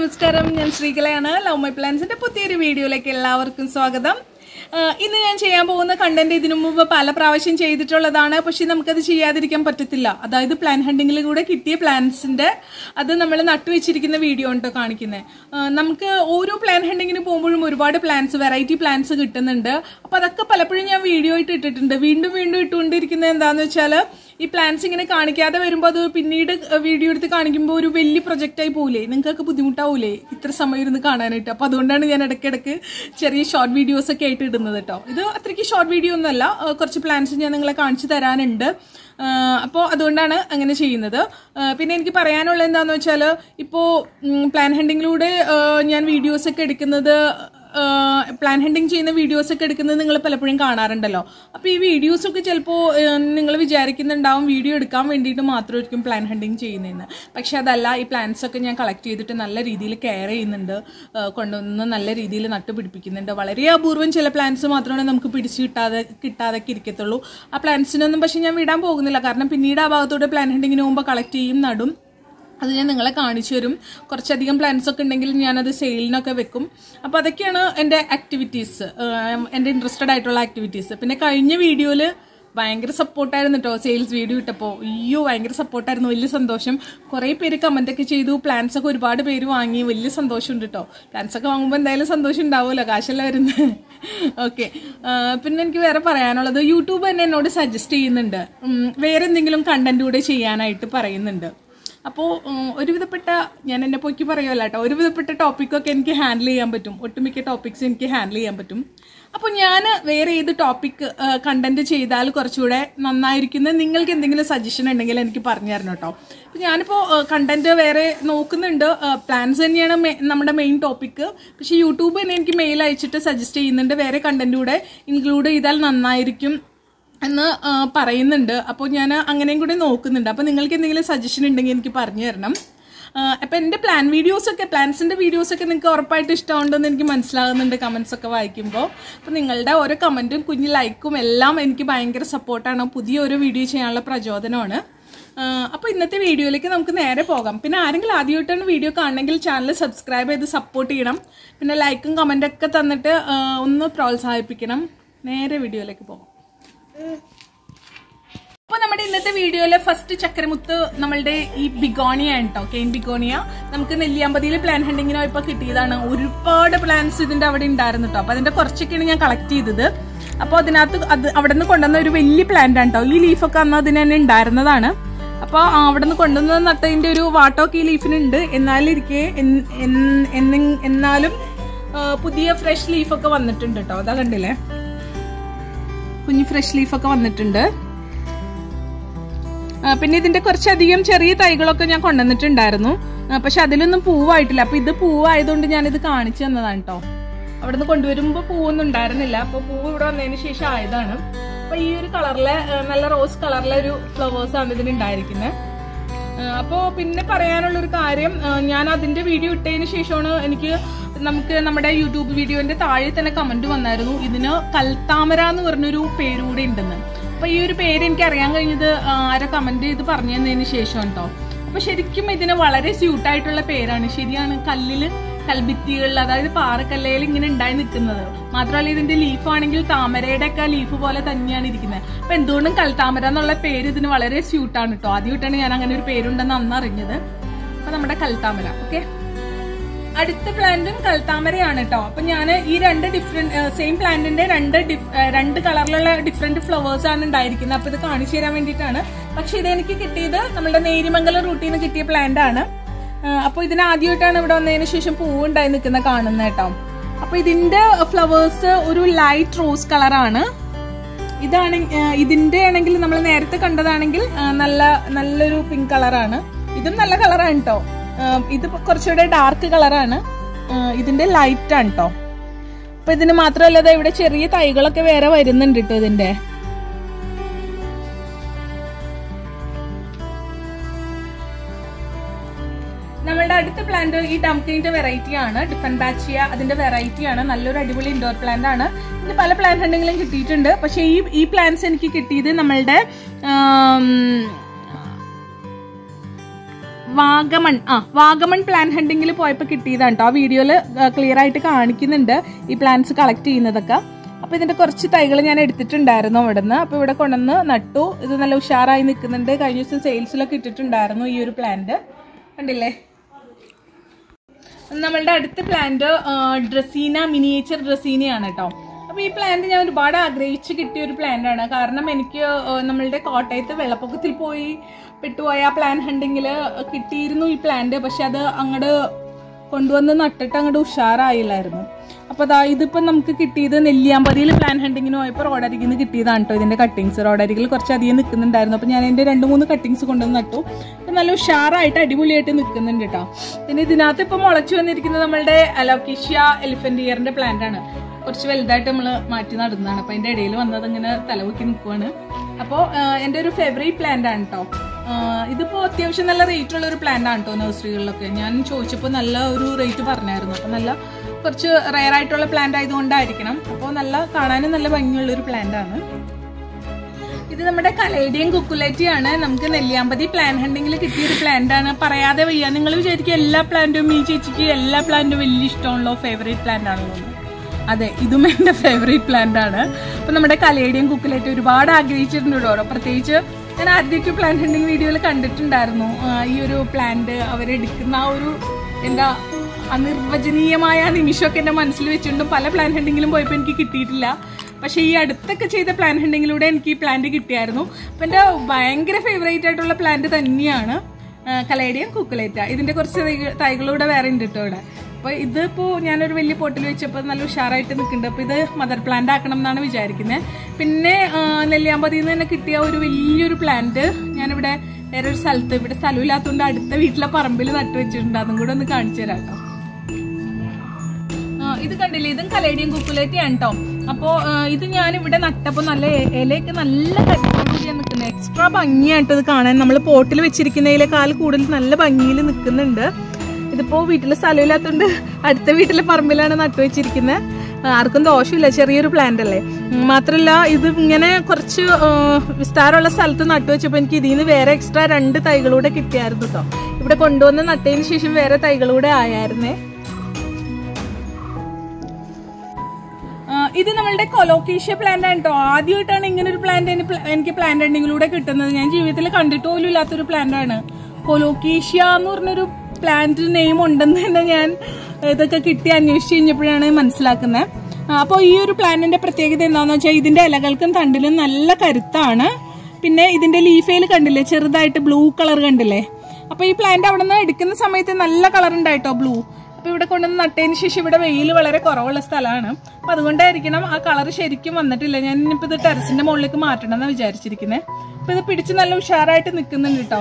നമസ്കാരം ഞാൻ ശ്രീകലയാണ് love my പ്ലാൻസിന്റെ പുതിയൊരു വീഡിയോയിലേക്ക് എല്ലാവർക്കും സ്വാഗതം ആ, ഇന്ന് ഞാൻ ചെയ്യാൻ പോകുന്ന കണ്ടന്റ് ഇതിനു മുമ്പ് പല പ്രാവശ്യം ചെയ്തിട്ടുള്ളതാണ് പക്ഷെ നമുക്കത് ചെയ്യാതിരിക്കാൻ പറ്റത്തില്ല അതായത് പ്ലാൻ ഹണ്ടിങ്ങിലൂടെ കിട്ടിയ പ്ലാൻസിന്റെ അത് നമ്മൾ നട്ടുവെച്ചിരിക്കുന്ന വീഡിയോ ഉണ്ടോ കാണിക്കുന്നത് നമുക്ക് ഓരോ പ്ലാൻ ഹണ്ടിങ്ങിന് പോകുമ്പോഴും ഒരുപാട് പ്ലാൻസ് വെറൈറ്റി പ്ലാൻസ് കിട്ടുന്നുണ്ട് അപ്പൊ അതൊക്കെ പലപ്പോഴും ഞാൻ വീഡിയോ ആയിട്ട് ഇട്ടിട്ടുണ്ട് വീണ്ടും വീണ്ടും ഇട്ടുകൊണ്ടിരിക്കുന്നത് എന്താന്ന് വെച്ചാൽ ഈ പ്ലാൻസ് ഇങ്ങനെ കാണിക്കാതെ വരുമ്പോൾ അത് പിന്നീട് വീഡിയോ എടുത്ത് കാണിക്കുമ്പോൾ ഒരു വലിയ പ്രൊജക്റ്റായി പോകില്ലേ നിങ്ങൾക്കൊക്കെ ബുദ്ധിമുട്ടാവൂലേ ഇത്ര സമയം ഇരുന്ന് കാണാനായിട്ട് അപ്പോൾ അതുകൊണ്ടാണ് ഞാൻ ഇടയ്ക്കിടയ്ക്ക് ചെറിയ ഷോർട്ട് വീഡിയോസ് ഒക്കെ ആയിട്ട് ഇടുന്നത് കേട്ടോ ഇത് അത്രയ്ക്ക് ഷോർട്ട് വീഡിയോ ഒന്നുമല്ല ആ, കുറച്ച് പ്ലാൻസ് ഞാൻ നിങ്ങളെ കാണിച്ചു തരാനുണ്ട് അപ്പോൾ അതുകൊണ്ടാണ് അങ്ങനെ ചെയ്യുന്നത് ആ, പിന്നെ എനിക്ക് പറയാനുള്ളത് എന്താണെന്ന് വെച്ചാൽ ഇപ്പോൾ പ്ലാൻ ഹണ്ടിങ്ങിലൂടെ ഞാൻ വീഡിയോസ് ഒക്കെ എടുക്കുന്നത് പ്ലാൻ ഹണ്ടിങ് ചെയ്യുന്ന വീഡിയോസ് ഒക്കെ എടുക്കുന്നത് നിങ്ങൾ പലപ്പോഴും കാണാറുണ്ടല്ലോ അപ്പോൾ ഈ വീഡിയോസ് ഒക്കെ ചിലപ്പോൾ നിങ്ങൾ വിചാരിക്കുന്നുണ്ടാവും വീഡിയോ എടുക്കാൻ വേണ്ടിയിട്ട് മാത്രമായിരിക്കും പ്ലാൻ ഹണ്ടിങ് ചെയ്യുന്നതെന്ന് പക്ഷെ അതല്ല ഈ പ്ലാൻസ് ഒക്കെ ഞാൻ കളക്ട് ചെയ്തിട്ട് നല്ല രീതിയിൽ കെയർ ചെയ്യുന്നുണ്ട് ആ, കൊണ്ടുവന്ന് നല്ല രീതിയിൽ നട്ടുപിടിപ്പിക്കുന്നുണ്ട് വളരെ അപൂർവം ചില പ്ലാൻസ് മാത്രമാണ് നമുക്ക് പിടിച്ച് കിട്ടാതെ കിട്ടാതൊക്കെ ഇരിക്കത്തുള്ളൂ ആ പ്ലാൻസിനൊന്നും പക്ഷെ ഞാൻ വിടാൻ പോകുന്നില്ല കാരണം പിന്നീട് ആ ഭാഗത്തോടെ പ്ലാൻ ഹണ്ടിങ്ങിന് പോകുമ്പോൾ കളക്ട് ചെയ്യും നടും അത് ഞാൻ നിങ്ങളെ കാണിച്ചു തരും കുറച്ചധികം പ്ലാൻസ് ഒക്കെ ഉണ്ടെങ്കിൽ ഞാനത് സെയിലിനൊക്കെ വെക്കും അപ്പോൾ അതൊക്കെയാണ് എൻ്റെ ആക്ടിവിറ്റീസ് എൻ്റെ ഇൻട്രസ്റ്റഡ് ആയിട്ടുള്ള ആക്ടിവിറ്റീസ് പിന്നെ കഴിഞ്ഞ വീഡിയോയിൽ ഭയങ്കര സപ്പോർട്ടായിരുന്നു കേട്ടോ സെയിൽസ് വീഡിയോ ഇട്ടപ്പോൾ അയ്യോ ഭയങ്കര സപ്പോർട്ടായിരുന്നു വലിയ സന്തോഷം കുറേ പേര് കമൻ്റ് ഒക്കെ ചെയ്തു പ്ലാൻസ് ഒക്കെ ഒരുപാട് പേര് വാങ്ങി വലിയ സന്തോഷമുണ്ട് കേട്ടോ പ്ലാൻസ് ഒക്കെ വാങ്ങുമ്പോൾ എന്തായാലും സന്തോഷം ഉണ്ടാവുമല്ലോ കാശെല്ലാം വരുന്നത് ഓക്കെ പിന്നെ എനിക്ക് വേറെ പറയാനുള്ളത് യൂട്യൂബ് തന്നെ എന്നോട് സജസ്റ്റ് ചെയ്യുന്നുണ്ട് ഉം, വേറെ എന്തെങ്കിലും കണ്ടന്റ് കൂടെ ചെയ്യാനായിട്ട് പറയുന്നുണ്ട് അപ്പോൾ ഒരുവിധപ്പെട്ട ഞാൻ എന്നെ പൊക്കി പറയുമല്ല കേട്ടോ ഒരുവിധപ്പെട്ട ടോപ്പിക്കൊക്കെ എനിക്ക് ഹാൻഡിൽ ചെയ്യാൻ പറ്റും ഒട്ടുമിക്ക ടോപ്പിക്സ് എനിക്ക് ഹാൻഡിൽ ചെയ്യാൻ പറ്റും അപ്പോൾ ഞാൻ വേറെ ഏത് ടോപ്പിക് കണ്ടന്റ് ചെയ്താൽ കുറച്ചുകൂടെ നന്നായിരിക്കുന്നത് നിങ്ങൾക്ക് എന്തെങ്കിലും സജഷൻ ഉണ്ടെങ്കിൽ എനിക്ക് പറഞ്ഞു തരണം കേട്ടോ അപ്പോൾ ഞാനിപ്പോൾ കണ്ടന്റ് വേറെ നോക്കുന്നുണ്ട് പ്ലാൻസ് തന്നെയാണ് മെ- നമ്മുടെ മെയിൻ ടോപ്പിക്ക് പക്ഷേ യൂട്യൂബ് തന്നെ എനിക്ക് മെയിൽ അയച്ചിട്ട് സജസ്റ്റ് ചെയ്യുന്നുണ്ട് വേറെ കണ്ടന്റ് കൂടെ ഇൻക്ലൂഡ് ചെയ്താൽ നന്നായിരിക്കും എന്ന് ആ, പറയുന്നുണ്ട് അപ്പോൾ ഞാൻ അങ്ങനെയും കൂടി നോക്കുന്നുണ്ട് അപ്പോൾ നിങ്ങൾക്ക് എന്തെങ്കിലും സജഷൻ ഉണ്ടെങ്കിൽ എനിക്ക് പറഞ്ഞു തരണം അപ്പം എൻ്റെ പ്ലാൻ വീഡിയോസൊക്കെ പ്ലാൻസിൻ്റെ വീഡിയോസൊക്കെ നിങ്ങൾക്ക് ഉറപ്പായിട്ട് ഇഷ്ടമുണ്ടെന്ന് എനിക്ക് മനസ്സിലാകുന്നുണ്ട് കമൻസ് ഒക്കെ വായിക്കുമ്പോൾ അപ്പോൾ നിങ്ങളുടെ ഓരോ കമൻറ്റും കുഞ്ഞു ലൈക്കും എല്ലാം എനിക്ക് ഭയങ്കര സപ്പോർട്ടാണ് പുതിയ ഒരു വീഡിയോ ചെയ്യാനുള്ള പ്രചോദനമാണ് അപ്പോൾ ഇന്നത്തെ വീഡിയോയിലേക്ക് നമുക്ക് നേരെ പോകാം പിന്നെ ആരെങ്കിലും ആദ്യമായിട്ടാണ് വീഡിയോ കാണണമെങ്കിൽ ചാനൽ സബ്സ്ക്രൈബ് ചെയ്ത് സപ്പോർട്ട് ചെയ്യണം പിന്നെ ലൈക്കും കമൻറ്റൊക്കെ തന്നിട്ട് ആ, ഒന്ന് പ്രോത്സാഹിപ്പിക്കണം നേരെ വീഡിയോയിലേക്ക് പോകാം അപ്പൊ നമ്മുടെ ഇന്നത്തെ വീഡിയോയിലെ ഫസ്റ്റ് ചക്രമുത്ത് നമ്മളുടെ ഈ ബിഗോണിയ കേട്ടോ കെയിൻ ബിഗോണിയ നമുക്ക് നെല്ലിയാമ്പതിയിൽ പ്ലാൻ ഹണ്ടിങ്ങിനോ ഇപ്പൊ കിട്ടിയതാണ് ഒരുപാട് പ്ലാൻസ് ഇതിന്റെ അവിടെ ഉണ്ടായിരുന്നു കേട്ടോ അപ്പൊ അതിന്റെ കുറച്ചൊക്കെയാണ് ഞാൻ കളക്ട് ചെയ്തത് അപ്പൊ അതിനകത്ത് അത് അവിടെ നിന്ന് കൊണ്ടുവന്ന ഒരു വലിയ പ്ലാന്റ് ആണ് കേട്ടോ ഈ ലീഫൊക്കെ അന്ന് അതിന് തന്നെ ഉണ്ടായിരുന്നതാണ് അപ്പൊ അവിടെ നിന്ന് കൊണ്ടുവന്ന് നട്ടതിന്റെ ഒരു വാട്ടമൊക്കെ ഈ ലീഫിനുണ്ട് എന്നാലിരിക്കെ എൻ- എൻ- എന്ന- എന്നാലും ആ, പുതിയ ഫ്രഷ് ലീഫൊക്കെ വന്നിട്ടുണ്ട് കേട്ടോ അതാ കണ്ടില്ലേ കുഞ്ഞു ഫ്രഷ് ലീഫൊക്കെ വന്നിട്ടുണ്ട് ആ, പിന്നെ ഇതിന്റെ കുറച്ചധികം ചെറിയ തൈകളൊക്കെ ഞാൻ കൊണ്ടുവന്നിട്ടുണ്ടായിരുന്നു ആ, പക്ഷെ അതിലൊന്നും പൂവായിട്ടില്ല അപ്പൊ ഇത് പൂവായതുകൊണ്ട് ഞാനിത് കാണിച്ചു തന്നതാണ് കേട്ടോ അവിടുന്ന് കൊണ്ടുവരുമ്പോ പൂവൊന്നും ഉണ്ടായിരുന്നില്ല അപ്പൊ പൂവ് ഇവിടെ വന്നതിന് ശേഷം ആയതാണ് അപ്പൊ ഈ ഒരു കളറിലെ ആ, നല്ല റോസ് കളറിലെ ഒരു ഫ്ലവേഴ്സ് ആണ് ഇതിന് ഉണ്ടായിരിക്കുന്നത് അപ്പോൾ പിന്നെ പറയാനുള്ള ഒരു കാര്യം ആ, ഞാൻ അതിന്റെ വീഡിയോ ഇട്ടതിന് ശേഷമാണ് എനിക്ക് നമുക്ക് നമ്മുടെ യൂട്യൂബ് വീഡിയോന്റെ താഴെ തന്നെ കമന്റ് വന്നായിരുന്നു ഇതിന് കൽത്താമര എന്ന് പറഞ്ഞൊരു പേരുകൂടെ ഉണ്ടെന്ന് അപ്പൊ ഈ ഒരു പേര് എനിക്ക് അറിയാൻ കഴിഞ്ഞത് ആ, ആരോ കമന്റ് ചെയ്ത് പറഞ്ഞു തന്നതിന് ശേഷം കേട്ടോ അപ്പൊ ശരിക്കും ഇതിന് വളരെ സ്യൂട്ട് ആയിട്ടുള്ള പേരാണ് ശരിയാണ് കല്ലില് കൽഭിത്തികളിൽ അതായത് പാറക്കല്ലയിൽ ഇങ്ങനെ ഉണ്ടായി നിൽക്കുന്നത് മാത്രമല്ല ഇതിന്റെ ലീഫ് ആണെങ്കിൽ താമരയുടെ ഒക്കെ ലീഫ് പോലെ തന്നെയാണ് ഇരിക്കുന്നത് അപ്പൊ എന്തുകൊണ്ടും കൽത്താമര എന്നുള്ള പേര് ഇതിന് വളരെ സ്യൂട്ടാണ് കേട്ടോ ആദ്യമായിട്ടാണ് ഞാൻ അങ്ങനെ ഒരു പേരുണ്ടെന്ന് അന്ന് അറിഞ്ഞത് അപ്പൊ നമ്മുടെ കൽത്താമര ഓക്കെ അടുത്ത പ്ലാന്റും കൽത്താമരയാണ് കേട്ടോ അപ്പൊ ഞാൻ ഈ രണ്ട് ഡിഫറെന്റ് സെയിം പ്ലാന്റിന്റെ രണ്ട് ഡിഫ്- ഏഹ് രണ്ട് കളറിലുള്ള ഡിഫറെന്റ് ഫ്ലവേഴ്സ് ആണ് ഉണ്ടായിരിക്കുന്നത് അപ്പൊ ഇത് കാണിച്ചു തരാൻ വേണ്ടിയിട്ടാണ് പക്ഷെ ഇത് എനിക്ക് കിട്ടിയത് നമ്മുടെ നേരിമംഗലം റൂട്ടിൽ നിന്ന് കിട്ടിയ പ്ലാന്റ് ആണ് ഏഹ് അപ്പൊ ഇതിന് ആദ്യമായിട്ടാണ് ഇവിടെ വന്നതിന് ശേഷം പൂവ് ഉണ്ടായി നിൽക്കുന്ന കാണുന്നത് കേട്ടോ അപ്പൊ ഇതിന്റെ ഫ്ലവേഴ്സ് ഒരു ലൈറ്റ് റോസ് കളറാണ് ഇതാണ് ഏഹ് ഇതിന്റെ ആണെങ്കിൽ നമ്മൾ നേരത്തെ കണ്ടതാണെങ്കിൽ ഏഹ് നല്ല നല്ലൊരു പിങ്ക് കളറാണ് ഇതും നല്ല കളറാണ് കേട്ടോ ഏഹ് ഇത് കുറച്ചുകൂടെ ഡാർക്ക് കളറാണ് ഏഹ് ഇതിന്റെ ലൈറ്റ് ആണ് കേട്ടോ അപ്പൊ ഇതിന് മാത്രമല്ല ദാ ഇവിടെ ചെറിയ തൈകളൊക്കെ വേറെ വരുന്നുണ്ട് കേട്ടോ ഇതിന്റെ നമ്മളുടെ അടുത്ത പ്ലാന്റ് ഈ ഡംകിന്റെ വെറൈറ്റി ആണ് ഡിഫറെന്റ് ബാച്ചിയ അതിന്റെ വെറൈറ്റി ആണ് നല്ലൊരു അടിപൊളി ഇൻഡോർ പ്ലാന്റ് ആണ് ഇത് പല പ്ലാന്റ് ഉണ്ടെങ്കിലും കിട്ടിയിട്ടുണ്ട് പക്ഷേ ഈ ഈ പ്ലാന്റ്സ് എനിക്ക് കിട്ടിയത് നമ്മളുടെ ആം, വാഗമൺ ആ വാഗമൺ പ്ലാൻ ഹണ്ടിങ്ങിൽ പോയപ്പോൾ കിട്ടിയതാണ് കേട്ടോ ആ വീഡിയോയിൽ ക്ലിയർ ആയിട്ട് കാണിക്കുന്നുണ്ട് ഈ പ്ലാന്റ്സ് കളക്ട് ചെയ്യുന്നതൊക്കെ അപ്പോൾ ഇതിന്റെ കുറച്ച് തൈകൾ ഞാൻ എടുത്തിട്ടുണ്ടായിരുന്നു അവിടെ നിന്ന് അപ്പോൾ ഇവിടെ കൊണ്ടുവന്ന് നട്ടു ഇത് നല്ല ഉഷാറായി നിൽക്കുന്നുണ്ട് കഴിഞ്ഞ ദിവസം സെയിൽസിലൊക്കെ ഇട്ടിട്ടുണ്ടായിരുന്നു ഈ ഒരു പ്ലാന്റ് കണ്ടില്ലേ നമ്മളുടെ അടുത്ത പ്ലാന്റ് ഡ്രസീന മിനിയേച്ചർ ഡ്രസീനയാണ് കേട്ടോ അപ്പോൾ ഈ പ്ലാന്റ് ഞാൻ ഒരുപാട് ആഗ്രഹിച്ച് കിട്ടിയ ഒരു പ്ലാന്റ് ആണ് കാരണം എനിക്ക് ആ, നമ്മളുടെ കോട്ടയത്ത് വെള്ളപ്പൊക്കത്തിൽ പോയി പെട്ടുപോയ ആ പ്ലാൻ ഹണ്ടിങ്ങിൽ കിട്ടിയിരുന്നു ഈ പ്ലാന്റ് പക്ഷെ അത് അങ്ങോട്ട് കൊണ്ടുവന്ന് നട്ടിട്ട് അങ്ങോട്ട് ഉഷാറായില്ലായിരുന്നു അപ്പോൾ അതാ ഇതിപ്പോൾ നമുക്ക് കിട്ടിയത് നെല്ലിയാമ്പതിയിൽ പ്ലാൻ ഹണ്ടിങ്ങിന് പോയപ്പോൾ റോഡരികിൽ നിന്ന് കിട്ടിയതാണ് കേട്ടോ ഇതിൻ്റെ കട്ടിങ്സ് റോഡരികിൽ കുറച്ച് അധികം നിൽക്കുന്നുണ്ടായിരുന്നു അപ്പോൾ ഞാൻ എൻ്റെ രണ്ട് മൂന്ന് കട്ടിങ്സ് കൊണ്ടുവന്ന് നട്ടു അപ്പോൾ നല്ല ഉഷാറായിട്ട് അടിപൊളിയായിട്ട് നിൽക്കുന്നുണ്ട് കേട്ടോ പിന്നെ ഇതിനകത്ത് ഇപ്പോൾ മുളച്ചു വന്നിരിക്കുന്നത് നമ്മളുടെ അലോക്കേഷ്യ എലിഫന്റ് ഇയറിൻ്റെ പ്ലാന്റ് ആണ് കുറച്ച് വലുതായിട്ട് നമ്മൾ മാറ്റി നടുന്നതാണ് അപ്പോൾ അതിൻ്റെ ഇടയിൽ വന്നത് ഇങ്ങനെ തലവൊക്കി നിൽക്കുവാണ് അപ്പോൾ എൻ്റെ ഒരു ഫേവറേറ്റ് പ്ലാന്റ് ആണ് കേട്ടോ ഇതിപ്പോൾ അത്യാവശ്യം നല്ല റേറ്റ് ഉള്ള ഒരു പ്ലാന്റ് ആണ് കേട്ടോ നഴ്സറികളിലൊക്കെ ഞാൻ ചോദിച്ചപ്പോൾ നല്ല ഒരു റേറ്റ് പറഞ്ഞായിരുന്നു അപ്പോൾ നല്ല കുറച്ച് റയർ ആയിട്ടുള്ള പ്ലാന്റ് ആയതുകൊണ്ടായിരിക്കണം അപ്പോൾ നല്ല കാണാനും നല്ല ഭംഗിയുള്ള ഒരു പ്ലാന്റ് ആണ് ഇത് നമ്മുടെ കലേഡിയൻ കുക്കുലേറ്റി ആണ് നമുക്ക് നെല്ലിയാമ്പതി പ്ലാൻ ഹണ്ടിങ്ങിൽ കിട്ടിയ ഒരു പ്ലാന്റ് ആണ് പറയാതെ വയ്യ നിങ്ങൾ വിചാരിക്കും എല്ലാ പ്ലാന്റും ഈ ചേച്ചിക്ക് എല്ലാ പ്ലാന്റും വലിയ ഇഷ്ടമാണല്ലോ ഫേവറേറ്റ് പ്ലാന്റ് ആണല്ലോ എന്ന്. അതെ ഇതും എൻ്റെ ഫേവറേറ്റ് പ്ലാന്റ് ആണ് അപ്പൊ നമ്മുടെ കലേഡിയൻ കുക്കിലേറ്റ് ഒരുപാട് ആഗ്രഹിച്ചിട്ടുണ്ട് കേട്ടോ പ്രത്യേകിച്ച് ഞാൻ ആദ്യമൊക്കെ പ്ലാൻ ഹണ്ടിങ് വീഡിയോയിൽ കണ്ടിട്ടുണ്ടായിരുന്നു ആ, ഈ ഒരു പ്ലാന്റ് അവരെടുക്കുന്ന ആ ഒരു എന്താ അനിർവചനീയമായ ആ നിമിഷമൊക്കെ എൻ്റെ മനസ്സിൽ വെച്ചിട്ടുണ്ട് പല പ്ലാൻ ഹണ്ടിങ്ങിലും പോയപ്പോൾ എനിക്ക് കിട്ടിയിട്ടില്ല പക്ഷേ ഈ അടുത്തൊക്കെ ചെയ്ത പ്ലാൻ ഹണ്ടിങ്ങിലൂടെ എനിക്ക് ഈ പ്ലാന്റ് കിട്ടിയായിരുന്നു അപ്പം എൻ്റെ ഭയങ്കര ഫേവറേറ്റ് ആയിട്ടുള്ള പ്ലാന്റ് തന്നെയാണ് കലേഡിയം കുക്കുലേറ്റ ഇതിന്റെ കുറച്ച് തൈക- തൈകളൂടെ വേറെ ഉണ്ട് കേട്ടോ ഇവിടെ അപ്പൊ ഇതിപ്പോ ഞാനൊരു വലിയ പോട്ടിൽ വെച്ചപ്പോൾ നല്ല ഉഷാറായിട്ട് നിൽക്കുന്നുണ്ട് അപ്പൊ ഇത് മദർ പ്ലാന്റ് ആക്കണം എന്നാണ് വിചാരിക്കുന്നത് പിന്നെ ആ, നെല്ലിയാമ്പതിയിൽ നിന്ന് തന്നെ കിട്ടിയ ഒരു വലിയൊരു പ്ലാന്റ് ഞാനിവിടെ വേറെ ഒരു സ്ഥലത്ത് ഇവിടെ സ്ഥലമില്ലാത്തതുകൊണ്ട് അടുത്ത വീട്ടിലെ പറമ്പിൽ നട്ടു വെച്ചിട്ടുണ്ട് അതും കൂടെ ഒന്ന് കാണിച്ചു തരാം കേട്ടോ ആ, ഇത് കണ്ടില്ലേ ഇതും കലേഡിയൻ കുക്കുലേറ്റി ആണ് കേട്ടോ അപ്പോ ആ, ഇത് ഞാൻ ഇവിടെ നട്ടപ്പോ നല്ല ഇ- ഇലയൊക്കെ നല്ല കരിയാണ് നിൽക്കുന്നത് എക്സ്ട്രാ ഭംഗിയായിട്ട് ഇത് കാണാൻ നമ്മൾ പോട്ടിൽ വെച്ചിരിക്കുന്നതിലേക്കാൾ കൂടുതൽ നല്ല ഭംഗിയിൽ നിൽക്കുന്നുണ്ട് ഇതിപ്പോ വീട്ടിൽ സ്ഥലമില്ലാത്തതുകൊണ്ട് അടുത്ത വീട്ടിലെ പറമ്പിലാണ് നട്ടു വെച്ചിരിക്കുന്നത് ആർക്കും ദോഷമില്ല ചെറിയൊരു പ്ലാന്റ് അല്ലേ ഉം, മാത്രല്ല ഇത് ഇങ്ങനെ കുറച്ച് ആ, വിസ്താരമുള്ള സ്ഥലത്ത് നട്ടു വെച്ചപ്പോൾ എനിക്ക് ഇതിൽ നിന്ന് വേറെ എക്സ്ട്രാ രണ്ട് തൈകളൂടെ കിട്ടിയായിരുന്നു കേട്ടോ ഇവിടെ കൊണ്ടുവന്ന് നട്ടതിന് ശേഷം വേറെ തൈകളൂടെ ആയായിരുന്നേ ആ, ഇത് നമ്മളുടെ കൊലോക്കേഷ്യ പ്ലാന്റ് ആണ് കേട്ടോ ആദ്യമായിട്ടാണ് ഇങ്ങനെ ഒരു പ്ലാന്റ് എനിക്ക് പ്ലാന്റ് എൻഡിങ്ങിലൂടെ കിട്ടുന്നത് ഞാൻ ജീവിതത്തിൽ കണ്ടിട്ട് പോലും ഇല്ലാത്തൊരു പ്ലാന്റ് ആണ് കൊലോക്കേഷ്യ എന്ന് പറഞ്ഞൊരു പ്ലാന്റ് നെയിം ഉണ്ടെന്ന് തന്നെ ഞാൻ ഇതൊക്കെ കിട്ടി അന്വേഷിച്ച് കഴിഞ്ഞപ്പോഴാണ് മനസ്സിലാക്കുന്നത് അപ്പോൾ ഈ ഒരു പ്ലാന്റിന്റെ പ്രത്യേകത എന്താണെന്ന് വെച്ചാൽ ഇതിന്റെ ഇലകൾക്കും തണ്ടിലും നല്ല കരുത്താണ് പിന്നെ ഇതിന്റെ ലീഫയിൽ കണ്ടില്ലേ ചെറുതായിട്ട് ബ്ലൂ കളർ കണ്ടില്ലേ അപ്പൊ ഈ പ്ലാന്റ് അവിടെ നിന്ന് എടുക്കുന്ന സമയത്ത് നല്ല കളർ ഉണ്ടായിട്ടോ ബ്ലൂ അപ്പൊ ഇവിടെ കൊണ്ടുവന്ന് നട്ടതിന് ശേഷം ഇവിടെ വെയിൽ വളരെ കുറവുള്ള സ്ഥലമാണ് അപ്പൊ അതുകൊണ്ടായിരിക്കണം ആ കളർ ശരിക്കും വന്നിട്ടില്ല ഞാൻ ഇനിയിപ്പോ ഇത് ടെറസിന്റെ മുകളിലേക്ക് മാറ്റണം എന്നാണ് വിചാരിച്ചിരിക്കുന്നത് അപ്പൊ ഇത് പിടിച്ച് നല്ല ഉഷാറായിട്ട് നിൽക്കുന്നുണ്ട് കേട്ടോ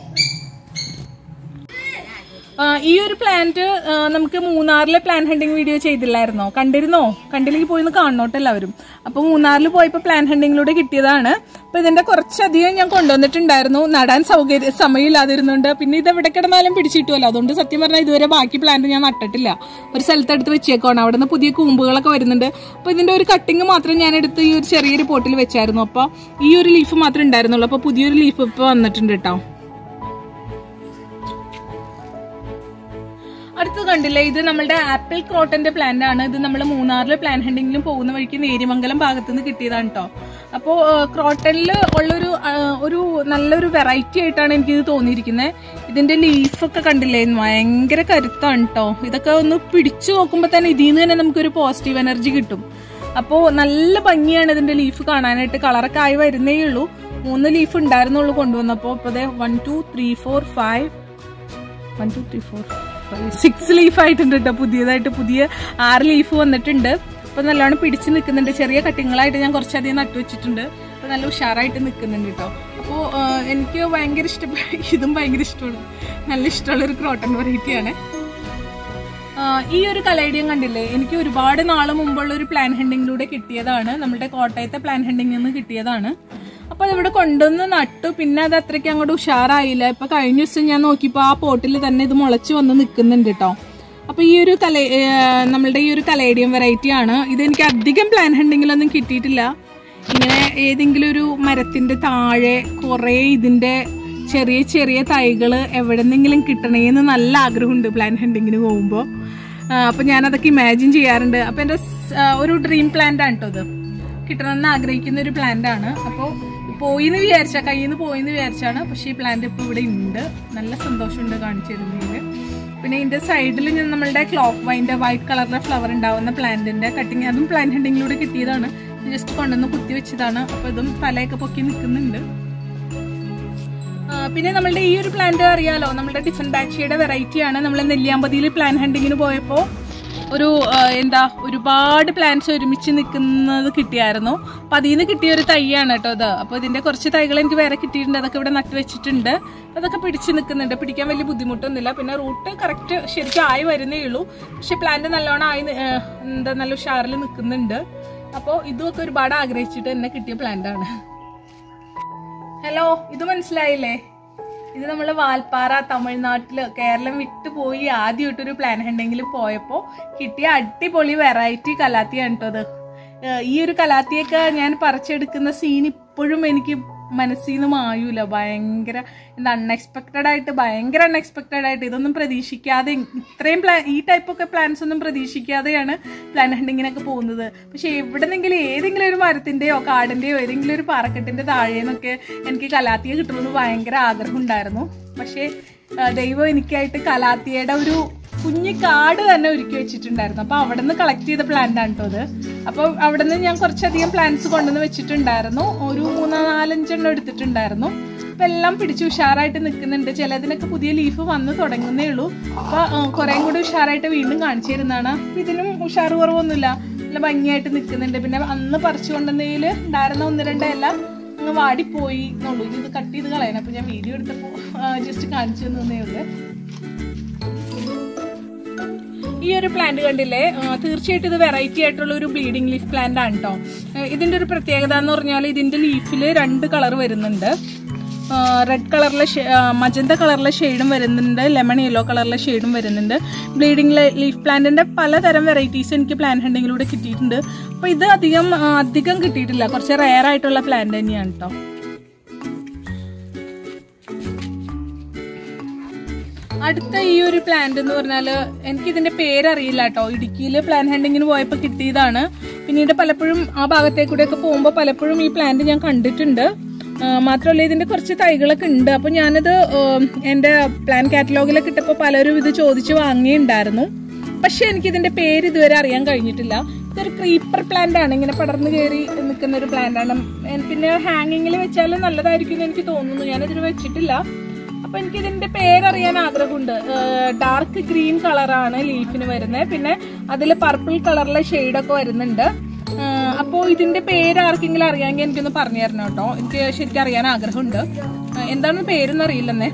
ആ, ഈ ഒരു പ്ലാന്റ് ആ, നമുക്ക് മൂന്നാറിലെ പ്ലാൻ ഹണ്ടിങ് വീഡിയോ ചെയ്തില്ലായിരുന്നോ കണ്ടിരുന്നോ കണ്ടില്ലെങ്കിൽ പോയി ഒന്ന് കാണണോട്ടോ എല്ലാവരും അപ്പൊ മൂന്നാറിൽ പോയപ്പോൾ പ്ലാൻ ഹണ്ടിങ്ങിലൂടെ കിട്ടിയതാണ് അപ്പൊ ഇതിന്റെ കുറച്ചധികം ഞാൻ കൊണ്ടുവന്നിട്ടുണ്ടായിരുന്നു നടാൻ സൗകര്യ സമയമില്ലാതിരുന്നുണ്ട് പിന്നെ ഇത് എവിടെ കിടന്നാലും പിടിച്ചിട്ടുമല്ലോ അതുകൊണ്ട് സത്യം പറഞ്ഞാൽ ഇതുവരെ ബാക്കി പ്ലാന്റ് ഞാൻ നട്ടിട്ടില്ല ഒരു സ്ഥലത്തെടുത്ത് വെച്ചേക്കാണ് അവിടെ നിന്ന് പുതിയ കൂമ്പുകളൊക്കെ വരുന്നുണ്ട് അപ്പൊ ഇതിന്റെ ഒരു കട്ടിങ് മാത്രം ഞാൻ എടുത്ത് ഈ ഒരു ചെറിയൊരു പോട്ടിൽ വെച്ചായിരുന്നു അപ്പൊ ഈ ഒരു ലീഫ് മാത്രമേ ഉണ്ടായിരുന്നുള്ളൂ അപ്പൊ പുതിയൊരു ലീഫ് ഇപ്പൊ വന്നിട്ടുണ്ട് കേട്ടോ അടുത്ത് കണ്ടില്ലേ ഇത് നമ്മുടെ ആപ്പിൾ ക്രോട്ടന്റെ പ്ലാന്റ് ആണ് ഇത് നമ്മൾ മൂന്നാറിൽ പ്ലാൻ ഹണ്ടിങ്ങിലും പോകുന്ന വഴിക്ക് നേരിമംഗലം ഭാഗത്തു നിന്ന് കിട്ടിയതാണ് കേട്ടോ അപ്പോൾ ക്രോട്ടനിൽ ഉള്ളൊരു ആ, ഒരു നല്ലൊരു വെറൈറ്റി ആയിട്ടാണ് എനിക്കിത് തോന്നിയിരിക്കുന്നത് ഇതിന്റെ ലീഫൊക്കെ കണ്ടില്ലേ ഭയങ്കര കരുത്താണ് കേട്ടോ ഇതൊക്കെ ഒന്ന് പിടിച്ചു നോക്കുമ്പോൾ തന്നെ ഇതിൽ നിന്ന് തന്നെ നമുക്കൊരു പോസിറ്റീവ് എനർജി കിട്ടും അപ്പോൾ നല്ല ഭംഗിയാണ് ഇതിന്റെ ലീഫ് കാണാനായിട്ട് കളറൊക്കെ ആയി വരുന്നേ ഉള്ളൂ മൂന്ന് ലീഫ് ഉണ്ടായിരുന്നുള്ളൂ കൊണ്ടുവന്നപ്പോൾ ഇപ്പോൾ അതെ one two three four five one two three four six leaf ആയിട്ടുണ്ട് കേട്ടോ പുതിയതായിട്ട് പുതിയ ആറ് ലീഫ് വന്നിട്ടുണ്ട് അപ്പൊ നല്ലോണം പിടിച്ച് നിൽക്കുന്നുണ്ട് ചെറിയ കട്ടിങ്ങളായിട്ട് ഞാൻ കുറച്ചധികം നട്ടു വെച്ചിട്ടുണ്ട് അപ്പൊ നല്ല ഉഷാറായിട്ട് നിൽക്കുന്നുണ്ട് കേട്ടോ അപ്പോൾ എനിക്ക് ഭയങ്കര ഇഷ്ടപ്പെട്ട ഇതും ഭയങ്കര ഇഷ്ടമാണ് നല്ല ഇഷ്ടമുള്ള ഒരു ക്രോട്ടൺ വെറൈറ്റിയാണ് ഈ ഒരു കലേഡിയം കണ്ടില്ലേ എനിക്ക് ഒരുപാട് നാൾ മുമ്പുള്ള ഒരു പ്ലാൻ ഹണ്ടിങ്ങിലൂടെ കിട്ടിയതാണ് നമ്മുടെ കോട്ടയത്തെ പ്ലാൻ ഹണ്ടിങ്ങിൽ നിന്ന് കിട്ടിയതാണ് അപ്പൊ അതിവിടെ കൊണ്ടുവന്ന് നട്ടു പിന്നെ അത് അത്രയ്ക്ക് അങ്ങോട്ട് ഉഷാറായില്ല ഇപ്പൊ കഴിഞ്ഞ ദിവസം ഞാൻ നോക്കിയപ്പോ ആ പോട്ടിൽ തന്നെ ഇത് മുളച്ചു വന്ന് നിൽക്കുന്നുണ്ട് കേട്ടോ അപ്പൊ ഈ ഒരു കല ഏർ നമ്മളുടെ ഈ ഒരു കലേഡിയം വെറൈറ്റി ആണ് ഇത് എനിക്ക് അധികം പ്ലാൻ ഹണ്ടിങ്ങിലൊന്നും കിട്ടിയിട്ടില്ല ഇങ്ങനെ ഏതെങ്കിലും ഒരു മരത്തിന്റെ താഴെ കുറേ ഇതിന്റെ ചെറിയ ചെറിയ തൈകൾ എവിടെന്നെങ്കിലും കിട്ടണേന്ന് നല്ല ആഗ്രഹമുണ്ട് പ്ലാൻ ഹണ്ടിങ്ങിന് പോകുമ്പോൾ അപ്പം ഞാനതൊക്കെ ഇമാജിൻ ചെയ്യാറുണ്ട് അപ്പം എൻ്റെ സ്- ആ, ഒരു ഡ്രീം പ്ലാന്റ് ആണ് കേട്ടോ ഇത് കിട്ടണമെന്ന് ആഗ്രഹിക്കുന്ന ഒരു പ്ലാന്റ് ആണ് അപ്പോൾ പോയിന്ന് വിചാരിച്ച കയ്യിൽ നിന്ന് പോയിന്ന് വിചാരിച്ചാണ് പക്ഷേ ഈ പ്ലാന്റ് ഇപ്പോൾ ഇവിടെ ഉണ്ട് നല്ല സന്തോഷമുണ്ട് കാണിച്ചു തരുന്നതിൽ പിന്നെ ഇതിന്റെ സൈഡിൽ ഞാൻ നമ്മളുടെ ക്ലോക്ക് വൈൻ്റെ വൈറ്റ് കളറിലെ ഫ്ലവർ ഉണ്ടാവുന്ന പ്ലാന്റിന്റെ കട്ടിങ് അതും പ്ലാന്റ് ഹണ്ടിങ്ങിലൂടെ കിട്ടിയതാണ് ജസ്റ്റ് കൊണ്ടുവന്ന് കുത്തി വെച്ചതാണ് അപ്പോൾ ഇതും തലയൊക്കെ പൊക്കി നിൽക്കുന്നുണ്ട് ആ, പിന്നെ നമ്മളുടെ ഈ ഒരു പ്ലാന്റ് അറിയാലോ നമ്മുടെ ടിഫൻ ബാക്ഷിയുടെ വെറൈറ്റി ആണ് നമ്മൾ നെല്ലിയാമ്പതിയിൽ പ്ലാൻ ഹണ്ടിങ്ങിന് പോയപ്പോൾ ഒരു ആ, എന്താ ഒരുപാട് പ്ലാന്റ്സ് ഒരുമിച്ച് നിൽക്കുന്നത് കിട്ടിയായിരുന്നു അപ്പൊ അതിൽ നിന്ന് കിട്ടിയ ഒരു തൈയാണ് കേട്ടോ ഇത് അപ്പോൾ ഇതിന്റെ കുറച്ച് തൈകൾ എനിക്ക് വേറെ കിട്ടിയിട്ടുണ്ട് അതൊക്കെ ഇവിടെ നട്ടു വെച്ചിട്ടുണ്ട് അതൊക്കെ പിടിച്ച് നിൽക്കുന്നുണ്ട് പിടിക്കാൻ വലിയ ബുദ്ധിമുട്ടൊന്നുമില്ല പിന്നെ റൂട്ട് കറക്റ്റ് ശരിക്കും ആയി വരുന്നേ ഉള്ളൂ പക്ഷെ പ്ലാന്റ് നല്ലോണം ആയി നി- ആ, എന്താ നല്ല ഉഷാറിൽ നിൽക്കുന്നുണ്ട് അപ്പോൾ ഇതുമൊക്കെ ഒരുപാട് ആഗ്രഹിച്ചിട്ട് തന്നെ കിട്ടിയ പ്ലാന്റ് ആണ് ഹലോ ഇത് മനസ്സിലായില്ലേ ഇത് നമ്മൾ വാൽപ്പാറ തമിഴ്നാട്ടില് കേരളം വിട്ടു പോയി ആദ്യമായിട്ടൊരു പ്ലാൻ ഹണ്ടെങ്കിൽ പോയപ്പോൾ കിട്ടിയ അടിപൊളി വെറൈറ്റി കലാത്തിയാണ് കേട്ടോ അത് ഏഹ് ഈ ഒരു കലാത്തിയൊക്കെ ഞാൻ പറിച്ചെടുക്കുന്ന സീൻ ഇപ്പോഴും എനിക്ക് മനസ്സിൽ നിന്ന് മായൂല ഭയങ്കര എന്താ അൺഎക്സ്പെക്റ്റഡ് ആയിട്ട് ഭയങ്കര അൺഎക്സ്പെക്റ്റഡ് ആയിട്ട് ഇതൊന്നും പ്രതീക്ഷിക്കാതെ ഇത്രയും പ്ലാൻ ഈ ടൈപ്പ് ഒക്കെ പ്ലാൻസ് ഒന്നും പ്രതീക്ഷിക്കാതെയാണ് പ്ലാൻ ഹണ്ടിങ്ങിനൊക്കെ പോകുന്നത് പക്ഷെ എവിടെന്നെങ്കിലും ഏതെങ്കിലും ഒരു മരത്തിന്റെയോ കാടിന്റെയോ ഏതെങ്കിലും ഒരു പാറക്കെട്ടിന്റെ താഴേന്നൊക്കെ എനിക്ക് കലാത്തിയ കിട്ടണമെന്ന് ഭയങ്കര ആഗ്രഹം ഉണ്ടായിരുന്നു പക്ഷേ ആ, ദൈവം എനിക്കായിട്ട് കലാത്തിയുടെ ഒരു കുഞ്ഞി കാട് തന്നെ ഒരുക്കി വെച്ചിട്ടുണ്ടായിരുന്നു അപ്പൊ അവിടെ നിന്ന് കളക്ട് ചെയ്ത പ്ലാന്റ് ആണ് കേട്ടോ അത് അപ്പൊ അവിടെ നിന്ന് ഞാൻ കുറച്ചധികം പ്ലാന്റ്സ് കൊണ്ടുവന്ന് വെച്ചിട്ടുണ്ടായിരുന്നു ഒരു മൂന്നോ നാലഞ്ചെണ്ണം എടുത്തിട്ടുണ്ടായിരുന്നു അപ്പൊ എല്ലാം പിടിച്ച് ഉഷാറായിട്ട് നിൽക്കുന്നുണ്ട് ചിലതിനൊക്കെ പുതിയ ലീഫ് വന്ന് തുടങ്ങുന്നേ ഉള്ളൂ അപ്പൊ കുറേം കൂടി ഉഷാറായിട്ട് വീണ്ടും കാണിച്ചു തരുന്നതാണ് അപ്പൊ ഇതിനും ഉഷാറ് കുറവൊന്നുമില്ല നല്ല ഭംഗിയായിട്ട് നിൽക്കുന്നുണ്ട് പിന്നെ അന്ന് പറിച്ചു കൊണ്ടുവന്നതിൽ ഉണ്ടായിരുന്ന ഒന്ന് രണ്ട് ഇല അങ്ങ് വാടിപ്പോയി എന്നുള്ളൂ ഇനി ഇത് കട്ട് ചെയ്ത് കളയണം അപ്പൊ ഞാൻ വീഡിയോ എടുത്തപ്പോൾ ജസ്റ്റ് കാണിച്ചു തന്നേ ഉള്ളൂ ഈ ഒരു പ്ലാന്റ് കണ്ടില്ലേ ആ, തീർച്ചയായിട്ടും ഇത് വെറൈറ്റി ആയിട്ടുള്ള ഒരു ബ്ലീഡിംഗ് ലീഫ് പ്ലാന്റ് ആണ് കേട്ടോ ഇതിന്റെ ഒരു പ്രത്യേകത എന്ന് പറഞ്ഞാൽ ഇതിന്റെ ലീഫിൽ രണ്ട് കളർ വരുന്നുണ്ട് റെഡ് കളറിലെ മജന്ത കളറിലെ ഷെയ്ഡും വരുന്നുണ്ട് ലെമൺ യെല്ലോ കളറിലെ ഷെയ്ഡും വരുന്നുണ്ട് ബ്ലീഡിംഗ് ലീഫ് പ്ലാന്റിന്റെ പലതരം വെറൈറ്റീസ് എനിക്ക് പ്ലാന്റ് ഹണ്ടിങ്ങിലൂടെ കിട്ടിയിട്ടുണ്ട് അപ്പോൾ ഇത് അധികം ആ, അധികം കിട്ടിയിട്ടില്ല കുറച്ച് റെയർ ആയിട്ടുള്ള പ്ലാന്റ് തന്നെയാണ് കേട്ടോ അടുത്ത ഈ ഒരു പ്ലാന്റ് എന്ന് പറഞ്ഞാൽ എനിക്ക് ഇതിന്റെ പേരറിയില്ല കേട്ടോ ഇടുക്കിയിൽ പ്ലാൻ ഹണ്ടിങ്ങിന് പോയപ്പോൾ കിട്ടിയതാണ് പിന്നീട് പലപ്പോഴും ആ ഭാഗത്തേക്ക് കൂടെയൊക്കെ പോകുമ്പോൾ പലപ്പോഴും ഈ പ്ലാന്റ് ഞാൻ കണ്ടിട്ടുണ്ട് ആ, മാത്രമല്ല ഇതിന്റെ കുറച്ച് തൈകളൊക്കെ ഉണ്ട് അപ്പോൾ ഞാനിത് ഉം, എൻ്റെ പ്ലാൻ കാറ്റലോഗിലൊക്കെ ഇട്ടപ്പോൾ പലരും ഇത് ചോദിച്ച് വാങ്ങിയിട്ടുണ്ടായിരുന്നു പക്ഷെ എനിക്ക് ഇതിന്റെ പേര് ഇതുവരെ അറിയാൻ കഴിഞ്ഞിട്ടില്ല ഇതൊരു ക്രീപ്പർ പ്ലാന്റ് ആണ് ഇങ്ങനെ പടർന്നു കയറി നിൽക്കുന്ന ഒരു പ്ലാന്റ് ആണ് എൻ- പിന്നെ ഹാങ്ങിങ്ങിൽ വെച്ചാലും നല്ലതായിരിക്കും എന്ന് എനിക്ക് തോന്നുന്നു ഞാനിതിന് വെച്ചിട്ടില്ല അപ്പൊ എനിക്ക് ഇതിന്റെ പേരറിയാൻ ആഗ്രഹമുണ്ട് ഡാർക്ക് ഗ്രീൻ കളറാണ് ലീഫിന് വരുന്നത് പിന്നെ അതിൽ പർപ്പിൾ കളറിലെ ഷെയ്ഡൊക്കെ വരുന്നുണ്ട് അപ്പോൾ ഇതിന്റെ പേര് ആർക്കെങ്കിലും അറിയാമെങ്കിൽ എനിക്കൊന്ന് പറഞ്ഞു തരണം കേട്ടോ എനിക്ക് ശരിക്കും അറിയാൻ ആഗ്രഹമുണ്ട് ആ, എന്താണ് പേരെന്ന് അറിയില്ലെന്നേ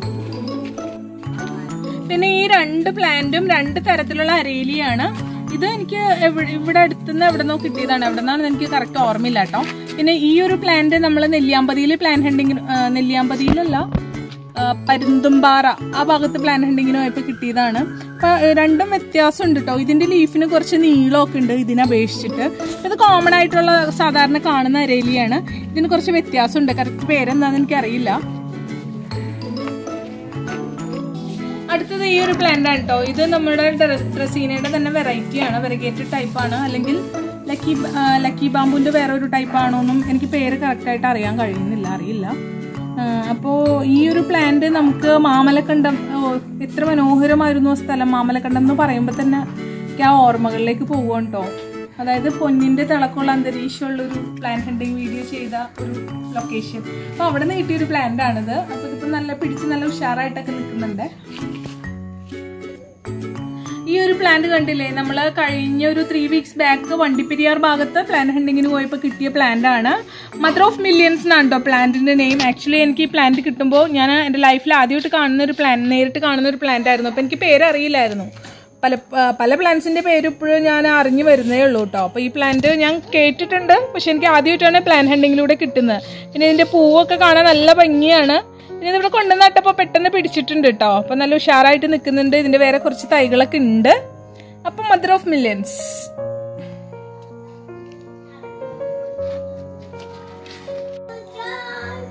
പിന്നെ ഈ രണ്ട് പ്ലാന്റും രണ്ട് തരത്തിലുള്ള അരേലിയാണ് ഇത് എനിക്ക് എവി- ഇവിടെ അടുത്തുനിന്ന് എവിടെ നിന്നോ കിട്ടിയതാണ് എവിടെ നിന്നാണ് എനിക്ക് കറക്റ്റ് ഓർമ്മയില്ല കേട്ടോ പിന്നെ ഈ ഒരു പ്ലാന്റ് നമ്മൾ നെല്ലിയാമ്പതിയിൽ പ്ലാൻ ഹണ്ടിങ്ങിന് നെല്ലിയാമ്പതിയിലല്ല ആ, പരുന്തുംപാറ ആ ഭാഗത്ത് പ്ലാൻ ഹണ്ടിങ്ങിന് പോയപ്പോൾ കിട്ടിയതാണ് അപ്പൊ ഏ, രണ്ടും വ്യത്യാസമുണ്ട് കേട്ടോ ഇതിന്റെ ലീഫിന് കുറച്ച് നീളമൊക്കെ ഉണ്ട് ഇതിനെ അപേക്ഷിച്ചിട്ട് ഇത് കോമൺ ആയിട്ടുള്ള സാധാരണ കാണുന്ന അരേലിയാണ് ഇതിന് കുറച്ച് വ്യത്യാസമുണ്ട് കറക്റ്റ് പേരെന്താണെന്ന് എനിക്കറിയില്ല അടുത്തത് ഈ ഒരു പ്ലാന്റ് ആണ് കേട്ടോ ഇത് നമ്മുടെ ഡ്രസീനയുടെ തന്നെ വെറൈറ്റി ആണ് വെറഗേറ്റഡ് ടൈപ്പ് ആണ് അല്ലെങ്കിൽ ലക്കി ആ, ലക്കി ബാമ്പുവിന്റെ വേറെ ഒരു ടൈപ്പ് ആണോ എന്നും എനിക്ക് പേര് കറക്റ്റ് ആയിട്ട് അറിയാൻ കഴിയുന്നില്ല അറിയില്ല അപ്പോൾ ഈ ഒരു പ്ലാന്റ് നമുക്ക് മാമലക്കണ്ടം ഓ, എത്ര മനോഹരമായിരുന്നു ആ സ്ഥലം മാമലക്കണ്ടം എന്ന് പറയുമ്പോൾ തന്നെ എനിക്ക് ആ ഓർമ്മകളിലേക്ക് പോവുകയാണ് കേട്ടോ അതായത് പൊന്നിന്റെ തിളക്കമുള്ള അന്തരീക്ഷമുള്ള ഒരു പ്ലാൻ ഹണ്ടിങ് വീഡിയോ ചെയ്ത ഒരു ലൊക്കേഷൻ അപ്പൊ അവിടെ നിന്ന് കിട്ടിയ ഒരു പ്ലാന്റ് ആണിത് അപ്പൊ ഇതിപ്പോ നല്ല പിടിച്ച് നല്ല ഉഷാറായിട്ടൊക്കെ നിൽക്കുന്നുണ്ട് ഈ ഒരു പ്ലാന്റ് കണ്ടില്ലേ നമ്മൾ കഴിഞ്ഞ ഒരു ത്രീ വീക്സ് ബാക്ക് വണ്ടിപ്പെരിയാർ ഭാഗത്ത് പ്ലാന്റ് ഹണ്ടിങ്ങിന് പോയപ്പോൾ കിട്ടിയ പ്ലാന്റ് ആണ് മദർ ഓഫ് മില്യൻസ് എന്നാണ് കേട്ടോ പ്ലാന്റിന്റെ നെയിം ആക്ച്വലി എനിക്ക് ഈ പ്ലാന്റ് കിട്ടുമ്പോൾ ഞാൻ എൻ്റെ ലൈഫിൽ ആദ്യമായിട്ട് കാണുന്ന ഒരു പ്ലാന്റ് നേരിട്ട് കാണുന്ന ഒരു പ്ലാന്റ് ആയിരുന്നു അപ്പോൾ എനിക്ക് പേര് അറിയില്ലായിരുന്നു പല പല പ്ലാന്റ്സിന്റെ പേര് ഇപ്പോഴും ഞാൻ അറിഞ്ഞു വരുന്നേ ഉള്ളൂ കേട്ടോ അപ്പോൾ ഈ പ്ലാന്റ് ഞാൻ കേട്ടിട്ടുണ്ട് പക്ഷെ എനിക്ക് ആദ്യമായിട്ടാണ് പ്ലാൻ ഹണ്ടിങ്ങിലൂടെ കിട്ടുന്നത് പിന്നെ ഇതിന്റെ പൂവൊക്കെ കാണാൻ നല്ല ഭംഗിയാണ് പിന്നെ ഇതിവിടെ കൊണ്ടു നട്ടപ്പോൾ പെട്ടെന്ന് പിടിച്ചിട്ടുണ്ട് കേട്ടോ അപ്പം നല്ല ഉഷാറായിട്ട് നിൽക്കുന്നുണ്ട് ഇതിന്റെ വേറെ കുറച്ച് തൈകളൊക്കെ ഉണ്ട് അപ്പം മദർ ഓഫ് മില്യൻസ്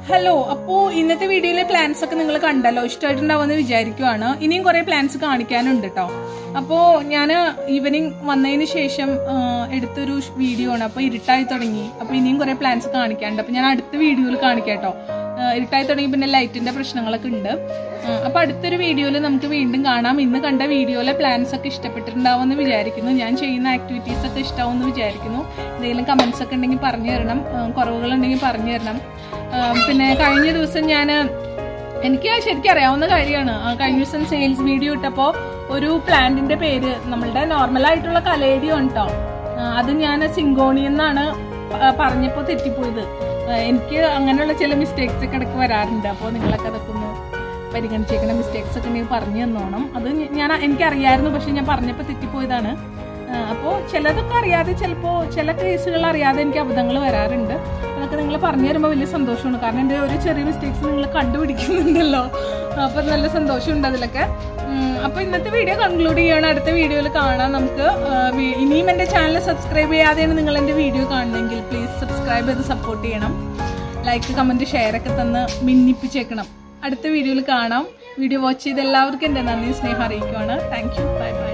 ഹലോ അപ്പോ ഇന്നത്തെ വീഡിയോയിലെ പ്ലാൻസ് ഒക്കെ നിങ്ങൾ കണ്ടല്ലോ ഇഷ്ടമായിട്ടുണ്ടാവുമെന്ന് വിചാരിക്കുവാണ് ഇനിയും കുറെ പ്ലാൻസ് കാണിക്കാനുണ്ട് കേട്ടോ അപ്പോ ഞാൻ ഈവനിങ് വന്നതിന് ശേഷം ആ, എടുത്തൊരു വീഡിയോ ആണ് അപ്പൊ ഇരുട്ടായി തുടങ്ങി അപ്പൊ ഇനിയും കുറെ പ്ലാൻസ് കാണിക്കാനുണ്ട് അപ്പൊ ഞാൻ അടുത്ത വീഡിയോയിൽ കാണിക്കാം കേട്ടോ ആ, ഇരുട്ടായി തുടങ്ങി പിന്നെ ലൈറ്റിന്റെ പ്രശ്നങ്ങളൊക്കെ ഉണ്ട് ആ, അപ്പൊ അടുത്തൊരു വീഡിയോയിൽ നമുക്ക് വീണ്ടും കാണാം ഇന്ന് കണ്ട വീഡിയോയിലെ പ്ലാൻസ് ഒക്കെ ഇഷ്ടപ്പെട്ടിട്ടുണ്ടാവുമെന്ന് വിചാരിക്കുന്നു ഞാൻ ചെയ്യുന്ന ആക്ടിവിറ്റീസ് ഒക്കെ ഇഷ്ടമാവുമെന്ന് വിചാരിക്കുന്നു എന്തെങ്കിലും കമന്റ്സ് ഒക്കെ ഉണ്ടെങ്കിൽ പറഞ്ഞു തരണം ആ, കുറവുകളുണ്ടെങ്കിൽ പറഞ്ഞു തരണം ആ, പിന്നെ കഴിഞ്ഞ ദിവസം ഞാൻ എനിക്ക് ശരിക്കും അറിയാവുന്ന കാര്യമാണ് ആ, കഴിഞ്ഞ ദിവസം സെയിൽസ് വീഡിയോ ഇട്ടപ്പോൾ ഒരു പ്ലാന്റിന്റെ പേര് നമ്മളുടെ നോർമൽ ആയിട്ടുള്ള കലേഡിയോ കേട്ടോ അത് ഞാൻ സിങ്കോണി എന്നാണ് പ- പറഞ്ഞപ്പോൾ തെറ്റിപ്പോയത് ആ, എനിക്ക് അങ്ങനെയുള്ള ചില മിസ്റ്റേക്സ് ഒക്കെ ഇടയ്ക്ക് വരാറുണ്ട് അപ്പോൾ നിങ്ങളൊക്കെ അതൊക്കെ ഒന്ന് പരിഗണിച്ചേക്കുന്ന മിസ്റ്റേക്സ് ഒക്കെ ഉണ്ടെങ്കിൽ പറഞ്ഞു തന്നോണം അത് ഞ- ഞാൻ എനിക്കറിയായിരുന്നു പക്ഷെ ഞാൻ പറഞ്ഞപ്പോൾ തെറ്റിപ്പോയതാണ് അപ്പോൾ ചിലതൊക്കെ അറിയാതെ ചിലപ്പോൾ ചില കേസുകൾ അറിയാതെ എനിക്ക് അബദ്ധങ്ങൾ വരാറുണ്ട് അതൊക്കെ നിങ്ങൾ പറഞ്ഞു തരുമ്പോൾ വലിയ സന്തോഷമാണ് കാരണം എൻ്റെ ഒരു ചെറിയ മിസ്റ്റേക്സ് നിങ്ങൾ കണ്ടുപിടിക്കുന്നുണ്ടല്ലോ അപ്പോൾ നല്ല സന്തോഷമുണ്ട് അതിലൊക്കെ അപ്പോൾ ഇന്നത്തെ വീഡിയോ കൺക്ലൂഡ് ചെയ്യണം അടുത്ത വീഡിയോയിൽ കാണാം നമുക്ക് ആ, വി- ഇനിയും എൻ്റെ ചാനൽ സബ്സ്ക്രൈബ് ചെയ്യാതെയാണ് നിങ്ങൾ എൻ്റെ വീഡിയോ കാണുന്നതെങ്കിൽ പ്ലീസ് സബ്സ്ക്രൈബ് ചെയ്ത് സപ്പോർട്ട് ചെയ്യണം ലൈക്ക് കമൻറ്റ് ഷെയർ ഒക്കെ തന്ന് മിന്നിപ്പിച്ചേക്കണം അടുത്ത വീഡിയോയിൽ കാണാം വീഡിയോ വാച്ച് ചെയ്ത് എല്ലാവർക്കും എൻ്റെ നന്ദി സ്നേഹം അറിയിക്കുവാണ് താങ്ക് യു ബൈ ബൈ